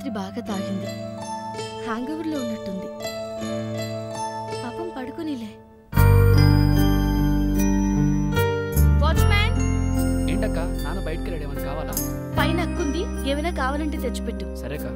రాత్రి బాగా తాగింది హ్యాంగ్ ఓవర్లో ఉన్నట్టుంది పాపం పడుకునిలే వాచ్మ్యాన్ ఏంటక్క నాన్న బయటికి వెళ్ళాడు ఏమైనా కావాలా పైన అక్కుంది ఏమైనా కావాలంటే తెచ్చిపెట్టు సరేకా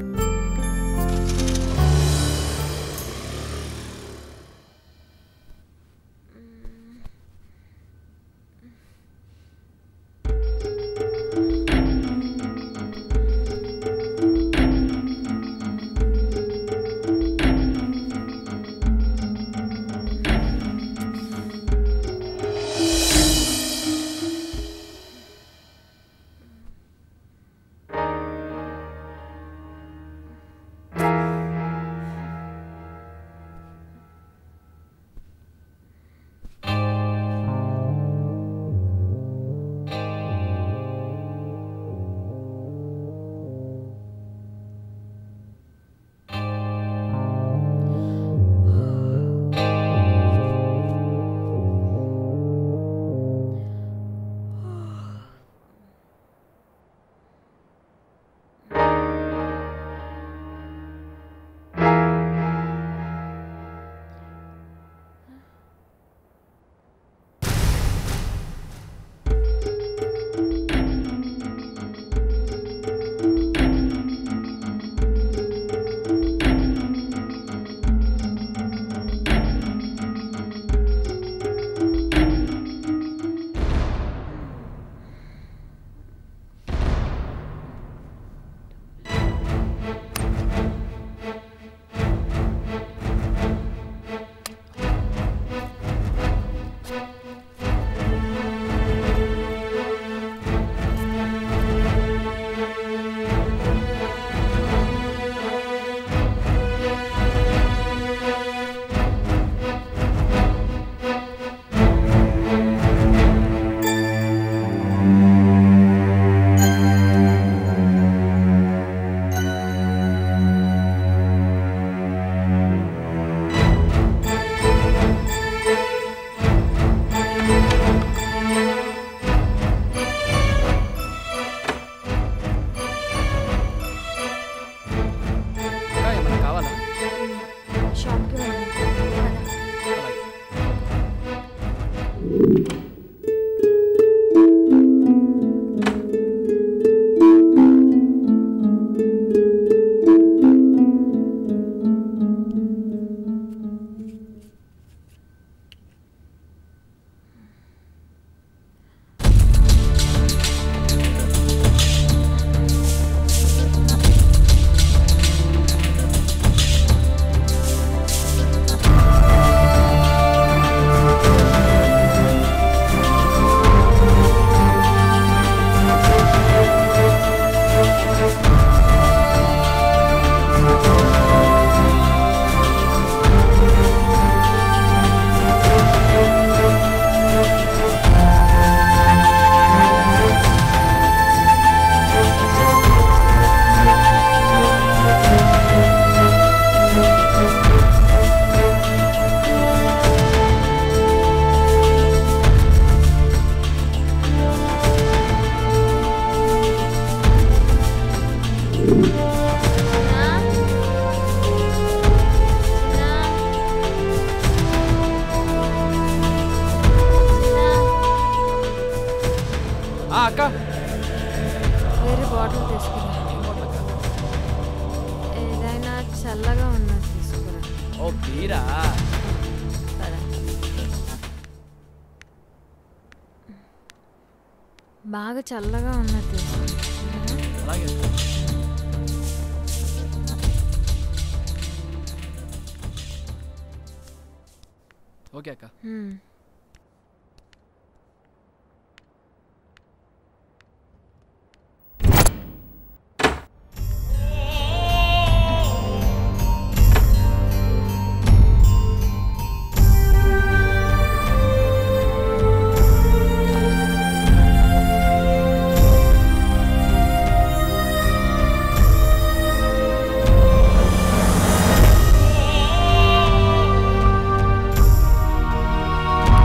అక్క ఏమైనా కావాలా షాప్కి వెళ్ళాలి అలాగే. ఆ, అక్క వేరే బాటిల్ తీసుకురా ఏం బాటిల్ అక్క? ఏదైనా చల్లగా ఉన్నది తీసుకురా ఓ బీరా పద. బాగా చల్లగా ఉన్నది తీసుకురా అలాగే అక్క. ఓకే అక్క హ్మ్. ఆ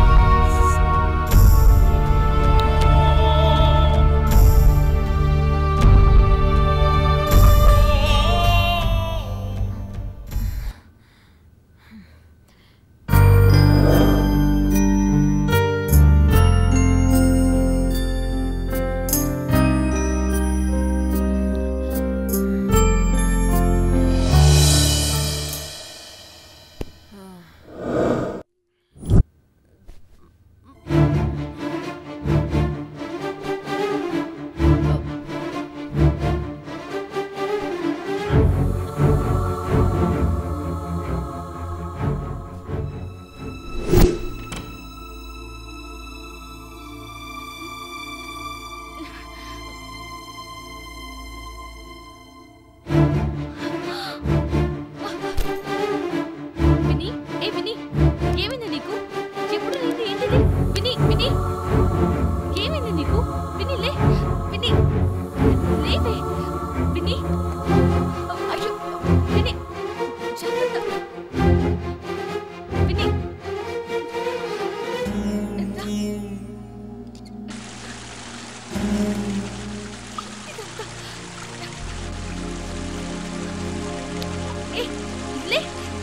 వదిలే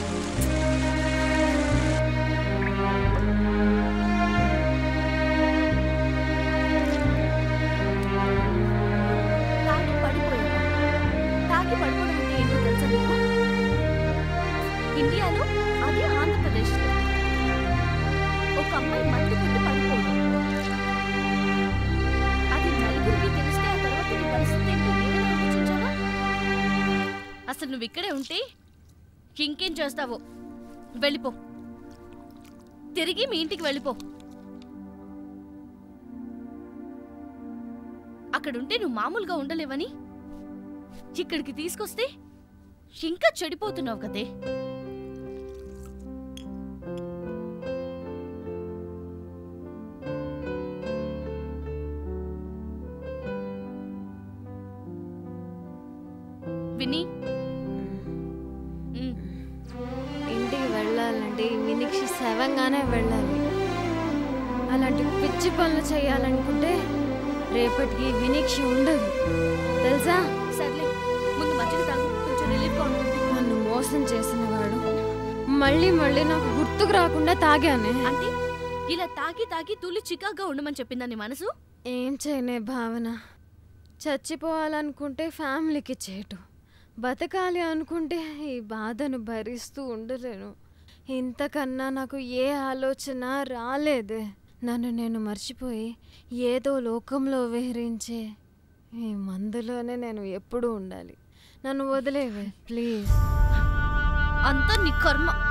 తాగి పడిపోయావా? తాగి పడిపోవడం అంటే ఏంటో తెలుసా నీకు ఇండియాలో అదే ఆంధ్రప్రదేశ్లో ఒక అమ్మాయి మందు కొట్టి పడిపోవడం అది నలుగురికి తెలిస్తే ఆ తర్వాత నీ పరిస్థితి ఏంటో ఏమైనా ఆలోచించావా అసలు నువ్వు ఇక్కడే ఉంటే ఇంకేం చేస్తావో వెళ్ళిపో తిరిగి మీ ఇంటికి వెళ్ళిపో అక్కడుంటే నువ్వు మామూలుగా ఉండలేవని ఇక్కడికి తీసుకొస్తే ఇంకా చెడిపోతున్నావు కదే విని ఉమ్, ఇంటికి వెళ్ళాలంటే ఈ మినిక్షి సెవంగానే వెళ్ళాలి అలాంటి పిచ్చి పనులు చేయాలనుకుంటే రేపటికి ఈ వినిక్షి ఉండదు తెలుసా సర్లే ముందు మజ్జిగ తాగు కొంచెం రిలీఫ్గా ఉంటుంది నన్ను మోసం చేసిన వాడు మళ్ళీ మళ్ళీ నాకు గుర్తుకు రాకుండా తాగానే అంటే ఇలా తాగి తాగి తూలి చికాగా ఉండమని చెప్పిందా నీ మనసు ఏం చేయనే భావన చచ్చిపోవాలనుకుంటే ఫ్యామిలీకి చేటు బతకాలి అనుకుంటే ఈ బాధను భరిస్తూ ఉండలేను ఇంతకన్నా నాకు ఏ ఆలోచన రాలేదే నన్ను నేను మర్చిపోయి ఏదో లోకంలో విహరించే ఈ మందులోనే నేను ఎప్పుడూ ఉండాలి నన్ను వదిలేవే ప్లీజ్ అంతా నీ కర్మ